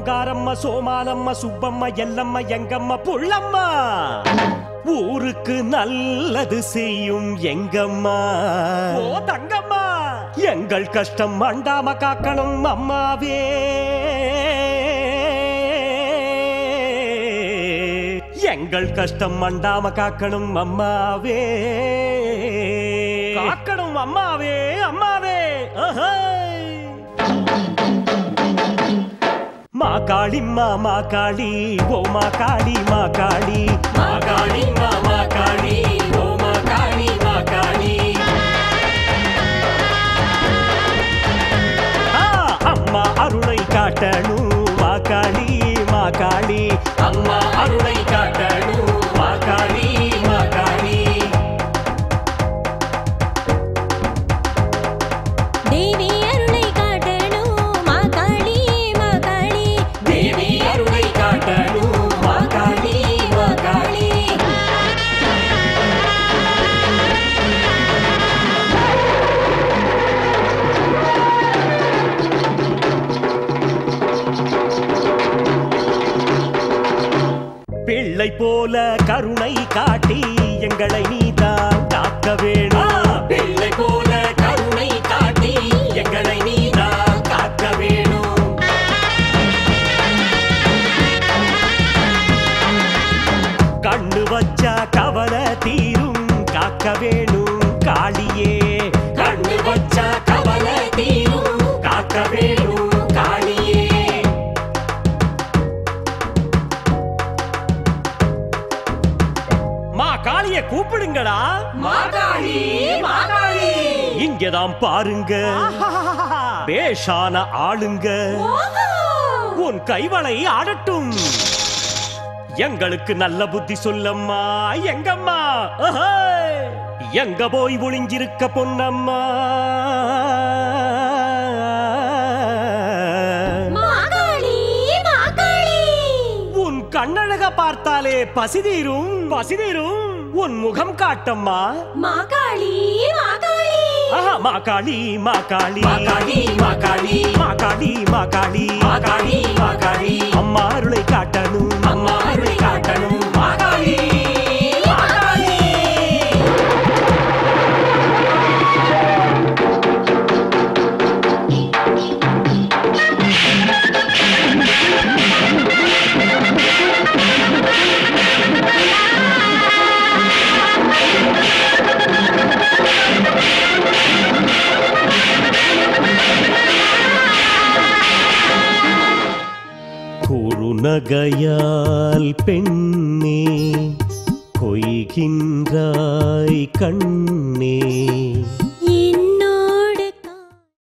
ஓங்காரம்மா சோமாலம்மா சுப்பம்மா எல்லம்மா எங்கம்மா புள்ளம்மா ஊருக்கு நல்லது செய்யும் எங்கம்மா ஓ தங்கம்மா எங்கள் கஷ்டம் மண்டாம காக்கணும் அம்மாவே எங்கள் கஷ்டம் மண்டாம காக்கணும் அம்மாவே காக்கணும் அம்மாவே அம்மாவே மா காளி மா மா காளி ஓ மா காளி மா காளி மா காளி மா மா காளி ஓ மா காளி மா காளி ஆ, அம்மா அருளை காட்டணும் மா காளி மா காளி அம்மா அருளை காட்டணும் மா காளி மா காளி தேவி அருளை காட்டணும் மாகாளி மாகாளி தேவி அருளை காட்டணும் மா காளி மா காளி பிள்ளை போல கருணை காட்டி எங்களை நீதான் காக்க வேணும் பிள்ளை போல கருணை காட்டி எங்களை நீதான் காக்க வேணும் கண்ணு வச்சா கவலை தீரும் காக்க வேணும் காளியே கண்ணு வச்சா கவலை தீரும் காக்க வேணும் காளியே மா காளிய கூப்பிடுங்கடா மாகாளி மாகாளி இங்கதான் பாருங்க பேஷான ஆளுங்க உன் கைவளை ஆடட்டும் எங்களுக்கு நல்ல புத்தி சொல்லம்மா எங்கம்மா அஹே! எங்க போய் ஒளிஞ்சிருக்க பொன்னம்மா மாகாளி மாகாளி உன் கண்ணழக பார்த்தாலே பசிதீரும் பசிதீரும் உன் முகம் காட்டம்மா மாகாளி மாகாளி ஆஹா, மாகாளி மாகாளி மாகாளி மாகாளி மாகாளி மாகாளி மாகாளி மாகாளி அம்மா அருளை காட்டணும் அம்மா அருளை காட்டணும் மாகாளி மாகாளி குறுநகையால் பெண்ணே கொய்கின்றாய் கண்ணே